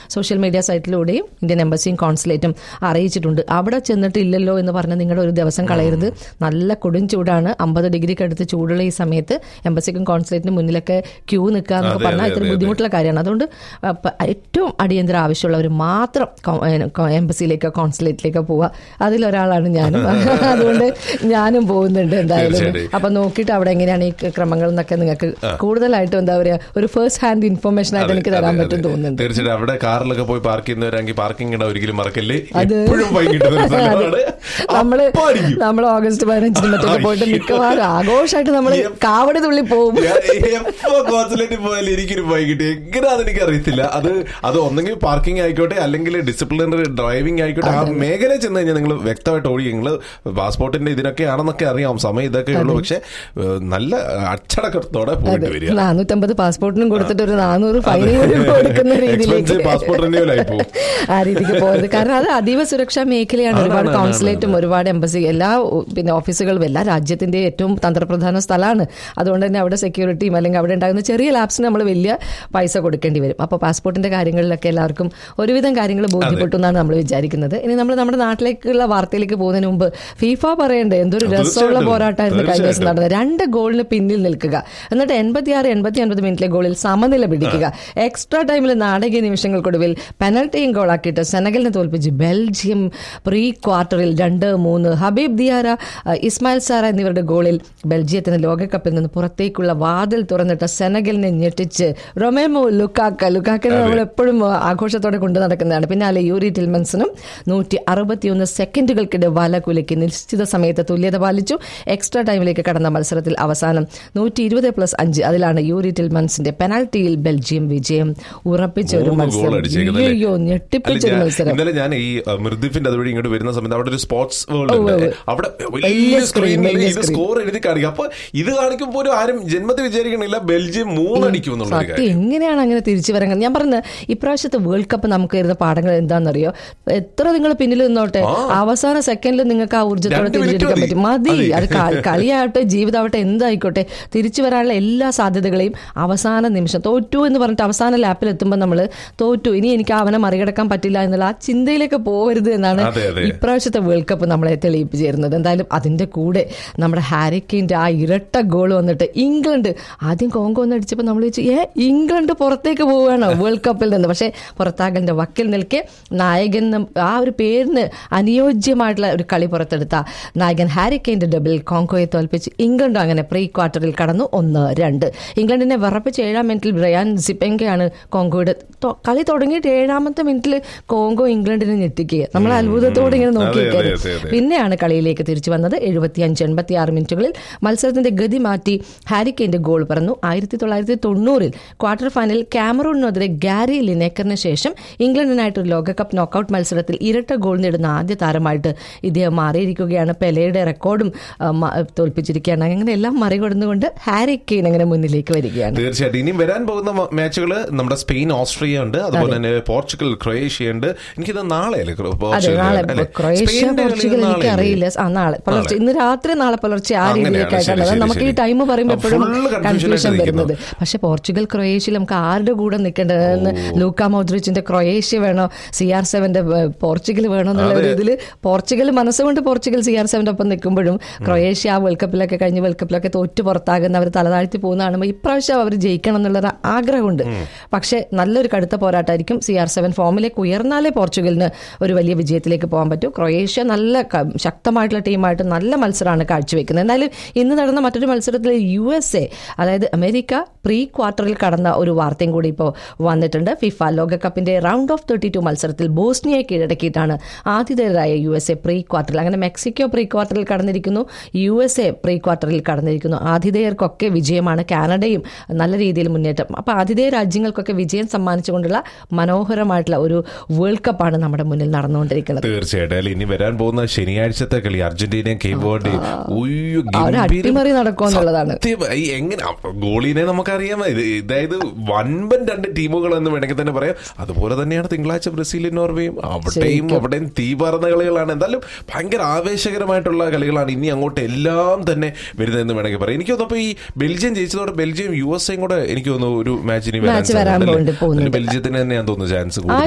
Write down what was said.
Social media സൈറ്റിലൂടെയും Indian എംബസിയും കോൺസുലേറ്റും അറിയിച്ചിട്ടുണ്ട് അവിടെ ചെന്നിട്ട് ഇല്ലല്ലോ എന്ന് പറഞ്ഞ് നിങ്ങളുടെ ഒരു ദിവസം കളയരുത് നല്ല കൊടും ചൂടാണ് അമ്പത് ഡിഗ്രിക്ക് അടുത്ത് ചൂടുള്ള ഈ സമയത്ത് എംബസിക്കും കോൺസുലേറ്റിനും മുന്നിലൊക്കെ ക്യൂ നിൽക്കുക എന്നൊക്കെ അതെ, പറഞ്ഞാൽ അതെ, ഇത്തിരി അതെ, ബുദ്ധിമുട്ടുള്ള കാര്യമാണ് അതുകൊണ്ട് അഹ് പ- ഏറ്റവും അടിയന്തര ആവശ്യമുള്ളവർ മാത്രം കോ- ഏഹ് കോ- എംബസിയിലേക്കോ കോൺസുലേറ്റിലേക്കോ പോവുക അതിലൊരാളാണ് ഞാനും അതുകൊണ്ട് ഞാനും പോകുന്നുണ്ട് എന്തായാലും തീർച്ചയായിട്ടും. അപ്പൊ നോക്കിയിട്ട് അവിടെ എങ്ങനെയാണ് ഈ ക്രമങ്ങൾ എന്നൊക്കെ നിങ്ങൾക്ക് കൂടുതലായിട്ടും എന്താ പറയാ ഒരു ഫസ്റ്റ് ഹാൻഡ് ഇൻഫർമേഷൻ ആയിട്ട് എനിക്ക് തരാൻ അതെ, പറ്റും അതെ. തോന്നുന്നുണ്ട് തീർച്ചയായിട്ടും അവിടെ കാറിലൊക്കെ പോയി പാർക്ക് ചെയ്യുന്നവരാണെങ്കിൽ പാർക്കിംഗ് ഇട ഒരിക്കലും മറക്കല്ലേ അത് എപ്പോഴും വൈകിട്ട് ഒരു സ്ഥലമാണ്. നമ്മള് അപ്പാടിക്കും. നമ്മൾ ഓഗസ്റ്റ് പതിനഞ്ചിന് മറ്റൊക്കെ പോയിട്ട് മിക്കവാറും ആഘോഷമായിട്ട് നമ്മൾ കാവടി തുള്ളി പോകും ഞാൻ എപ്പോ കോൺസുലേറ്റിൽ പോയാലും എനിക്കൊരു വൈകിട്ട് എങ്ങനെ അതെനിക്ക് അറിയത്തില്ല അത് അത് ഒന്നെങ്കിൽ പാർക്കിംഗ് ആയിക്കോട്ടെ അല്ലെങ്കിൽ ഡിസിപ്ലിനറി ഡ്രൈവിംഗ് ആയിക്കോട്ടെ ആ മേഖലയിൽ ചെന്ന് കഴിഞ്ഞാൽ നിങ്ങൾ വ്യക്തമായിട്ട് ഓടി നിങ്ങൾ പാസ്പോർട്ടിന്റെ ഇതിനൊക്കെ ആണെന്നൊക്കെ അറിയാം സമയം ഇതൊക്കെ ഉള്ളൂ പക്ഷെ ഏഹ്, നല്ല അച്ചടക്കത്തോടെ പോയിട്ട് വരിക നാനൂറ്റമ്പത് പാസ്പോർട്ടിനും കൊടുത്തിട്ട് ഒരു നാനൂറ് ഫൈനും കൂടി കൊടുക്കുന്ന രീതിയിലേക്ക് എക്സ്പെൻസീവ് പാസ്പോർട്ട് റിന്യൂവലായി പോകും ആ രീതിക്ക് പോകരുത് കാരണം അത് അതീവ സുരക്ഷാ മേഖലയാണ് ഒരുപാട് ആണ്, ആണ്, കോൺസുലേറ്റും ഒരുപാട് എംബസി എല്ലാ ഉ, പിന്നെ ഓഫീസുകളും എല്ലാ രാജ്യത്തിന്റെ ഏറ്റവും തന്ത്രപ്രധാന സ്ഥലമാണ് അതുകൊണ്ട് തന്നെ അവിടെ സെക്യൂരിറ്റിയും അല്ലെങ്കിൽ അവിടെ ഉണ്ടാകുന്ന ചെറിയ ലാബ്സിന് നമ്മൾ വലിയ പൈസ കൊടുക്കേണ്ടി വരും അപ്പോൾ പാസ്പോർട്ടിന്റെ കാര്യങ്ങളിലൊക്കെ എല്ലാവർക്കും ഒരുവിധം കാര്യങ്ങൾ ബോധ്യപ്പെട്ടു എന്നാണ് നമ്മൾ വിചാരിക്കുന്നത് ഇനി നമ്മൾ നമ്മുടെ നാട്ടിലേക്കുള്ള വാർത്തയിലേക്ക് പോകുന്നതിന് മുമ്പ് ഫീഫ പറയണ്ടേ എന്തൊരു രസമുള്ള തീർച്ചയായിട്ടും. പോരാട്ടമായിരുന്നു കഴിഞ്ഞ ദിവസം തീർച്ചയായിട്ടും. നടന്നത് രണ്ട് ഗോളിന് പിന്നിൽ നിൽക്കുക എന്നിട്ട് എൺപത്തിയാറ് എൺപത്തി ഒൻപത് മിനിറ്റിലെ ഗോളിൽ സമനില പിടിക്കുക എക്സ്ട്രാ ടൈമിൽ നാടകീയ നിമിഷങ്ങൾക്കൊടുവിൽ പെനൽറ്റിയും ഗോളാക്കിയിട്ട് സെനഗലിനെ തോൽപ്പിച്ച് ബെൽജിയം പ്രീ ക്വാർട്ടറിൽ രണ്ട് മൂന്ന് ഹബീബ് ദിയാര അഹ് ഇസ്മായിൽ സാറ എന്നിവരുടെ ഗോളിൽ ബെൽജിയത്തിന് ലോകകപ്പിൽ നിന്ന് പുറത്തേക്കുള്ള വാതിൽ തുറന്നിട്ട് സെനഗലിനെ ഞെട്ടിച്ച് റൊമേമോ ലുക്കാക്ക ലുക്കാക്കിനെ നമ്മൾ എപ്പോഴും ആഘോഷത്തോടെ കൊണ്ടു നടക്കുന്നതാണ് പിന്നാലെ യൂറി ടിൽമൻസിനും നൂറ്റി അറുപത്തിയൊന്ന് സെക്കൻഡുകൾക്കിടെ വല കുലയ്ക്ക് നിശ്ചിത സമയത്ത് തുല്യത പാലിച്ചു എക്സ്ട്രാ ടൈമിലേക്ക് കടന്ന മത്സരത്തിൽ അവസാനം നൂറ്റി ഇരുപത് പ്ലസ് അഞ്ച് അതിലാണ് യൂറി ടിൽമൻസിന്റെ പെനാൽറ്റിയിൽ ബെൽജിയം വിജയം ഉറപ്പിച്ച ഒരു മൂന്ന് ഗോൾ മത്സരം അടിച്ചേക്കുന്നത് അല്ലേ? അയ്യോ അല്ല, ഞെട്ടിപ്പിച്ച ഒരു ഞാൻ- മത്സരം ഇന്നലെ ഞാൻ ഈ അഹ്, മൃദുഫിന്റെ അതുവഴി ഇങ്ങോട്ട് വരുന്ന സമയത്ത് അവിടെ ഒരു സ്പോർട്സ് വേൾഡ് ഉണ്ട് ഉവ്വ്. അവിടെ വലിയ വലിയ screen, സ്ക്രീനിൽ വലിയ ഇത് screen. സ്കോർ എഴുതി കാണിക്കുക അപ്പൊ ഇത് കാണിക്കുമ്പോൾ പോലും ആരും ജന്മത്തിൽ വിചാരിക്കണില്ല ബെൽജിയം മൂന്നടിക്കും എന്നുള്ള ഒരു സത്യം കാര്യം എങ്ങനെയാണ് അങ്ങനെ തിരിച്ചു വരാൻ ഞാൻ പറഞ്ഞ ഇപ്രാവശ്യത്തെ വേൾഡ് കപ്പ് നമുക്ക് വരുന്ന പാഠങ്ങൾ എന്താണെന്നറിയോ എത്ര നിങ്ങൾ പിന്നിൽ നിന്നോട്ടെ അവസാന സെക്കൻഡിൽ നിങ്ങൾക്ക് ആ ഊർജ്ജത്തോടെ രണ്ട് minute തിരിച്ചെടുക്കാൻ മതി. പറ്റും മതി മതി. അത് കളി- കളിയാവട്ടെ ജീവിതമാവട്ടെ എന്തായിക്കോട്ടെ തിരിച്ചു വരാനുള്ള എല്ലാ സാധ്യതകളെയും അവസാന നിമിഷം തോറ്റു എന്ന് പറഞ്ഞിട്ട് അവസാന ലാപ്പിൽ എത്തുമ്പോൾ നമ്മൾ തോറ്റു ഇനി എനിക്ക് അവനെ മറികടക്കാൻ പറ്റില്ല എന്നുള്ള ആ ചിന്തയിലേക്ക് പോകരുത് എന്നാണ് അതെ, അതെ. ഇപ്രാവശ്യത്തെ വേൾഡ് കപ്പ് നമ്മളെ തെളിയിപ്പിച്ചു തരുന്നത് എന്തായാലും അതിന്റെ കൂടെ നമ്മുടെ ഹാരിക്കിന്റെ ആ ഇരട്ട ഗോൾ വന്നിട്ട് ഇംഗ്ലണ്ട് ആദ്യം കോങ്കോ ഒന്ന് അടിച്ചപ്പോൾ നമ്മൾ വെച്ചു ഏ ഇംഗ്ലണ്ട് പുറത്തേക്ക് പോവുകയാണോ വേൾഡ് കപ്പിൽ നിന്ന് പക്ഷേ പുറത്താകലിന്റെ വക്കിൽ നിൽക്കെ നായകൻ നം- ആ ഒരു പേരിന് അനുയോജ്യമായിട്ടുള്ള ഒരു കളി പുറത്തെടുത്ത നായകൻ ഹാരിക്കെയിന്റെ ഡബിൾ കോങ്കോയെ തോൽപ്പിച്ച് ഇംഗ്ലണ്ട് അങ്ങനെ പ്രീ ക്വാർട്ടറിൽ കടന്നു ഒന്ന് രണ്ട് ഇംഗ്ലണ്ടിനെ വിറപ്പിച്ച് ഏഴാം മിനിറ്റിൽ ബ്രയാൻ സിപ്പെങ്കയാണ് കോങ്കോയുടെ തൊ- കളി തുടങ്ങിയിട്ട് ഏഴാമത്തെ മിനിറ്റിൽ കോങ്കോ ഇംഗ്ലണ്ടിനെ ഞെട്ടിക്കുക നമ്മൾ അത്ഭുതത്തോടെ ഇങ്ങനെ അതെ, നോക്കി അതെ, നിൽക്കുകയായിരുന്നു. അതെ, അതെ. പിന്നെയാണ് കളിയിലേക്ക് തിരിച്ചു വന്നത് എഴുപത്തിയഞ്ച് എൺപത്തി ആറ് മിനിറ്റുകളിൽ മത്സരത്തിന്റെ ഗതി മാറ്റി ഹാരിക്കെയിന്റെ ഗോൾ പറന്നു ആയിരത്തി തൊള്ളായിരത്തി തൊണ്ണൂറിൽ ക്വാർട്ടർ ഫൈനലിൽ ക്യാമറൂണിനെതിരെ ഗാരി ലിനേക്കറിന് ശേഷം ഇംഗ്ലണ്ടിനായിട്ട് ഒരു ലോകകപ്പ് നോക്കൌട്ട് മത്സരത്തിൽ ഇരട്ട ഗോൾ നേടുന്ന ആദ്യ താരമായിട്ട് ഇദ്ദേഹം മാറിയിരിക്കുകയാണ് പെലയുടെ റെക്കോർഡും ആ, മ- തോൽപ്പിച്ചിരിക്കുകയാണ് അങ്ങനെ എല്ലാം മറികടന്നുകൊണ്ട് ഹാരി കെയിൻ അങ്ങനെ മുന്നിലേക്ക് വരികയാണ് തീർച്ചയായിട്ടും ഇനിയും വരാൻ പോകുന്ന മാച്ചുകൾ നമ്മുടെ സ്പെയിൻ ഓസ്ട്രിയ ഉണ്ട് അതുപോലെ തന്നെ പോർച്ചുഗൽ ക്രൊയേഷ്യ ഉണ്ട് എനിക്കിത് നാളെ അല്ലേ ക്രൊ- അതെ പോർച്ചുഗൽ നാളെ അല്ലേ? ക്രൊയേഷ്യ സ്പെയിനിന്റെ കളി പോർച്ചുഗൽ നാളെ എനിക്ക് അല്ലേ? അറിയില്ല ആ നാളെ പുലർച്ചെ ഇന്ന് രാത്രി നാളെ പുലർച്ചെ ആ അങ്ങനെയാണ്. രീതിയിലേക്കായിട്ടാണ് ശരി, അത് ശരി, നമുക്ക് ഈ ശരി. ടൈം പറയുമ്പോൾ ആ, എപ്പോഴും full confusion കൺഫ്യൂഷൻ ആയിട്ട് വരുന്നത് പക്ഷെ പോർച്ചുഗൽ ക്രൊയേഷ്യയിൽ നമുക്ക് ആരുടെ കൂടെ നിൽക്കേണ്ടതെന്ന് ലൂക്ക മോദ്രിച്ചിന്റെ ക്രൊയേഷ്യ വേണോ സി ആർ സെവന്റെ പോർച്ചുഗൽ വേണോ എന്നുള്ള ഒരു ഇതിൽ പോർച്ചുഗൽ മനസ്സുകൊണ്ട് പോർച്ചുഗൽ സി ആർ സെവന്റെ ഒപ്പം നിൽക്കുമ്പോഴും ക്രൊയേഷ്യ ആ വേൾഡ് കപ്പിലൊക്കെ കഴിഞ്ഞ് വേൾഡ് കപ്പിലൊക്കെ തോറ്റു പുറത്താകുന്ന അവർ തലതാഴ്ത്തി പോകുന്ന കാണുമ്പോൾ ഇപ്രാവശ്യം അവർ ജയിക്കണം എന്നുള്ളൊരു ആഗ്രഹമുണ്ട് പക്ഷേ നല്ലൊരു കടുത്ത പോരാട്ടമായിരിക്കും സി ആർ സെവൻ ഫോമിലേക്ക് ഉയർന്നാലേ പോർച്ചുഗലിന് ഒരു വലിയ വിജയത്തിലേക്ക് പോകാൻ പറ്റൂ ക്രൊയേഷ്യ നല്ല ക- ശക്തമായിട്ടുള്ള ടീമായിട്ട് നല്ല മത്സരമാണ് കാഴ്ചവെക്കുന്നത് എന്നാലും ഇന്ന് നടന്ന മറ്റൊരു മത്സരത്തിൽ യു എസ് എ അതായത് അമേരിക്ക പ്രീ ക്വാർട്ടറിൽ കടന്ന ഒരു വാർത്തയും കൂടി ഇപ്പോൾ വന്നിട്ടുണ്ട് ഫിഫ ലോകകപ്പിന്റെ റൗണ്ട് ഓഫ് തേർട്ടി ടു മത്സരത്തിൽ ബോസ്നിയയെ കീഴടക്കിയിട്ടാണ് ആതിഥേയരായ യു എസ് എ പ്രീ ക്വാർട്ടറിൽ അങ്ങനെ മെക്സിക്കോ പ്രീ ക്വാർട്ടറിൽ കടന്നിരിക്കുന്നു യു എസ് എ പ്രീ ക്വാർട്ടറിൽ കടന്നിരിക്കുന്നു ആതിഥേയർക്കൊക്കെ വിജയമാണ് കാനഡയും നല്ല രീതിയിൽ മുന്നേറ്റം അപ്പോൾ ആതിഥേയ രാജ്യങ്ങൾക്കൊക്കെ വിജയം സമ്മാനിച്ചുകൊണ്ടുള്ള മനോഹരമായിട്ടുള്ള ഒരു വേൾഡ് കപ്പാണ് നമ്മുടെ മുന്നിൽ നടന്നുകൊണ്ടിരിക്കുന്നത് തീർച്ചയായിട്ടും അല്ലെ ഇനി വരാൻ പോകുന്ന ശനിയാഴ്ചത്തെ കളി അർജന്റീനയും കേപ്പ് വേർഡി ഉയ്യോ, ആ ഒരു ഗംഭീരം. അട്ടിമറി നടക്കുമോ എന്നുള്ളതാണ്. സത്യം. ഈ എങ്ങനെ അപ്പൊ ഗോളിനെ നമുക്കറിയാം ഇത് ഇതായത് വൻപൻ രണ്ട് ടീമുകൾ എന്ന് വേണമെങ്കിൽ തന്നെ പറയാം അതുപോലെ തന്നെയാണ് തിങ്കളാഴ്ച ബ്രസീലും നോർവേയും അവിടെയും അവിടെയും തീ പറന്ന കളികളാണ് എന്തായാലും ഭയങ്കര ആവേശകരമായിട്ടുള്ള കളികളാണ് ഇനി അങ്ങോട്ട് എല്ലാം തന്നെ വരുന്നതെന്ന് വേണമെങ്കിൽ പറയാം എനിക്ക് തോന്നുന്നു ഈ ബെൽജിയം ജയിച്ചതോടെ ബെൽജിയം യു എസ് എയും കൂടെ എനിക്ക് തോന്നുന്നു ഒരു മാച്ച് ഇനി Match വരാൻ പോകുന്നുണ്ട്, പോകുന്നുണ്ട്. ബെൽജിയത്തിന് തന്നെ ഞാൻ തോന്നുന്നു ചാൻസ് കൂടുതൽ